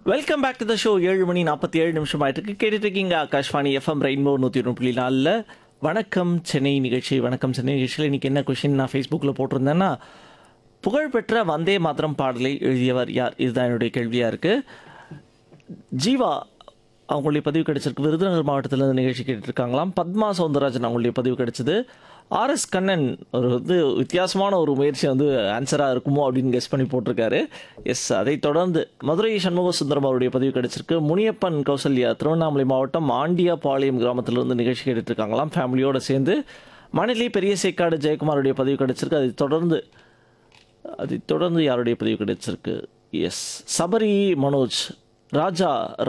welcome back to the show ஏழு மணி நாற்பத்தி ஏழு நிமிஷம் ஆயிட்டு இருக்கு கேட்டுட்டு இருக்கீங்க ஆகாஷ்வாணி எஃப்எம் ரெயின்போ நூற்றி ஒன்று புள்ளி நாலில் வணக்கம் சென்னை நிகழ்ச்சி வணக்கம் சென்னை நிகழ்ச்சியில் இன்னைக்கு என்ன கொஷின் நான் ஃபேஸ்புக்கில் போட்டிருந்தேன்னா புகழ்பெற்ற வந்தே மாத்திரம் பாடலை எழுதியவர் யார் இதுதான் என்னுடைய கேள்வியாக இருக்குது ஜீவா அவங்களுடைய பதிவு கிடைச்சிருக்கு விருதுநகர் மாவட்டத்தில் இருந்து நிகழ்ச்சி கேட்டுட்டு இருக்காங்களாம் பத்மா சவுந்தரராஜன் அவங்களுடைய பதிவு கிடைச்சது ஆர்எஸ் கண்ணன் ஒரு வந்து வித்தியாசமான ஒரு முயற்சி வந்து ஆன்சராக இருக்குமோ அப்படின்னு கெஸ் பண்ணி போட்டிருக்காரு எஸ் அதைத் தொடர்ந்து மதுரை சண்முக சுந்தரம் அவருடைய பதிவு கிடைச்சிருக்கு முனியப்பன் கௌசல்யா திருவண்ணாமலை மாவட்டம் ஆண்டியாபாளையம் கிராமத்திலிருந்து நிகழ்ச்சி கேட்டுட்டு இருக்காங்களாம் ஃபேமிலியோடு சேர்ந்து மணலி பெரிய சேக்காடு ஜெயக்குமாருடைய பதிவு கிடைச்சிருக்கு அதைத் தொடர்ந்து அதைத் தொடர்ந்து யாருடைய பதிவு கிடைச்சிருக்கு எஸ் சபரி மனோஜ் ராஜா